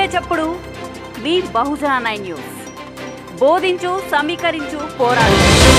చప్పుడు మీ బహుజన nine news బోధించు సమీకరించు పోరాడు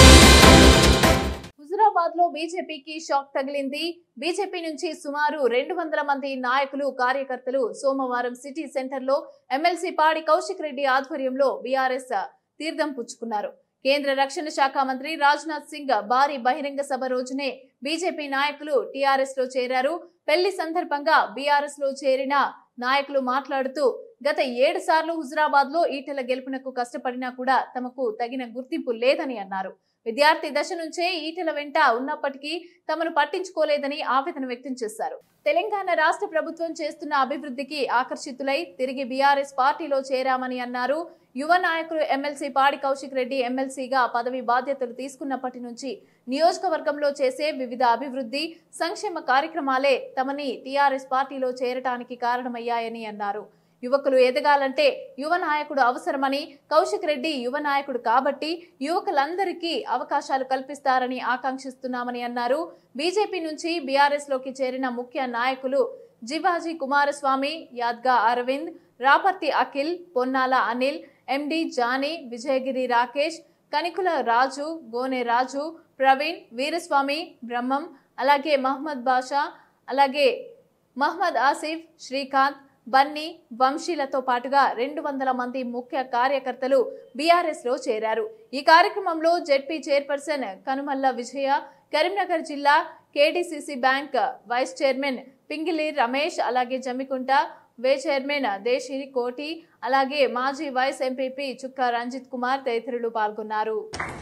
హుజురాబాద్ లో బీజేపీకి షాక్ తగిలింది బీజేపీ నుంచి సుమారు రెండు వందల మంది నాయకులు కార్యకర్తలు సోమవారం సిటీ సెంటర్ లో ఎమ్మెల్సీ పాడి కౌశిక్ రెడ్డి ఆధ్వర్యంలో బీఆర్ఎస్ తీర్థం పుచ్చుకున్నారు కేంద్ర రక్షణ శాఖ మంత్రి రాజ్నాథ్ సింగ్ భారీ బహిరంగ సభ రోజునే బీజేపీ నాయకులు టీఆర్ఎస్ లో చేరారు పెళ్లి సందర్భంగా బీఆర్ఎస్ లో చేరిన నాయకులు మాట్లాడుతూ గత ఏడు సార్లు హుజురాబాద్ లో ఈటెల గెలుపునకు కష్టపడినా కూడా తమకు తగిన గుర్తింపు లేదని అన్నారు విద్యార్థి దశ నుంచే ఈటెల వెంట ఉన్నప్పటికీ తమను పట్టించుకోలేదని ఆవేదన వ్యక్తం చేశారు తెలంగాణ రాష్ట్ర ప్రభుత్వం చేస్తున్న అభివృద్ధికి ఆకర్షితులై తిరిగి బీఆర్ఎస్ పార్టీలో చేరామని అన్నారు యువ నాయకులు ఎమ్మెల్సీ పాడి కౌశిక్ రెడ్డి ఎమ్మెల్సీగా పదవి బాధ్యతలు తీసుకున్నప్పటి నుంచి నియోజకవర్గంలో చేసే వివిధ అభివృద్ధి సంక్షేమ కార్యక్రమాలే తమని టీఆర్ఎస్ పార్టీలో చేరటానికి కారణమయ్యాయని అన్నారు యువకులు ఎదగాలంటే యువ నాయకుడు అవసరమని కౌశిక్ రెడ్డి యువ నాయకుడు కాబట్టి యువకులందరికీ అవకాశాలు కల్పిస్తారని ఆకాంక్షిస్తున్నామని అన్నారు బీజేపీ నుంచి బీఆర్ఎస్ లోకి చేరిన ముఖ్య నాయకులు జివాజీ కుమారస్వామి యాద్గా అరవింద్ రాపర్తి అఖిల్ పొన్నాల అనిల్ ఎండి జానీ విజయగిరి రాకేష్ కనికుల రాజు గోనె రాజు ప్రవీణ్ వీరస్వామి బ్రహ్మం అలాగే మహమ్మద్ బాషా అలాగే మహమ్మద్ ఆసిఫ్ శ్రీకాంత్ బన్నీ వంశీలతో పాటుగా రెండు వందల మంది ముఖ్య కార్యకర్తలు బీఆర్ఎస్ లో చేరారు ఈ కార్యక్రమంలో జెడ్పీ చైర్పర్సన్ కనుమల్ల విజయ కరీంనగర్ జిల్లా KDCC bank vice chairman Pingili Ramesh అలాగే జమ్మికుంట వే చైర్మన్ దేశి కోటి అలాగే మాజీ వైస్ ఎంపీపీ చుక్క రంజిత్ కుమార్ తదితరులు పాల్గొన్నారు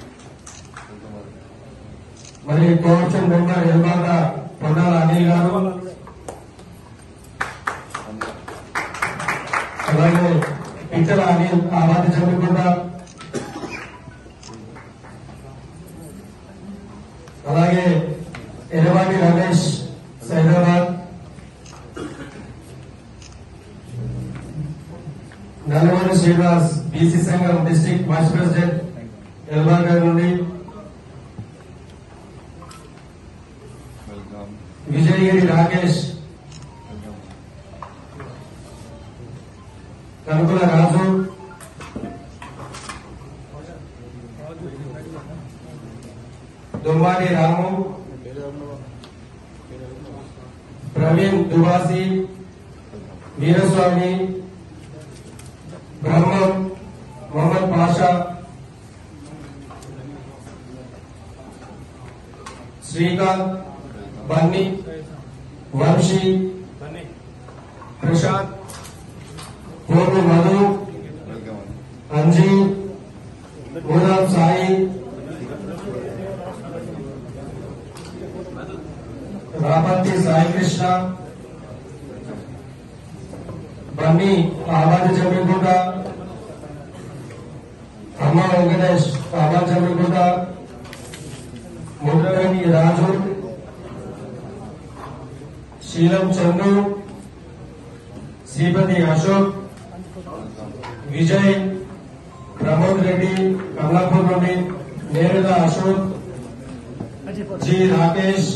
మరి కోఆప్షన్ మెంబర్ ఎల్బాక పొన్నాల అనిల్ గారు అలాగే పిచ్చల అనిల్ ఆవాది చదువుకుంటా అలాగే ఎరవాణి రమేష్ సైదరాబాద్ నల్లమల్లి శ్రీనివాస్ బీసీ సంఘం డిస్ట్రిక్ట్ వైస్ ప్రెసిడెంట్ ఎల్బాక నుండి విజయగిరి రాకేష్ కనుకుల రాజు దుమ్మాడి రాము ప్రవీణ్ దువాసి వీరస్వామి బ్రహ్మం మొహమ్మద్ పాషా శ్రీకాంత్ బన్నీ వంశీ ప్రశాంత్ కోరు మధు అంజీ మూలం సాయి రాపర్తి సాయి కృష్ణ బన్నీ ఆవాది చమ్మికుంట అమ్మ వెంకటేష్ ఆవాది చమ్మికుంట ముద్రవేణి రాజు శీలం చందు శ్రీపతి అశోక్ విజయ్ ప్రమోద్ రెడ్డి కమలాపూర్ నుండి నేరుగా అశోక్ జి రాకేష్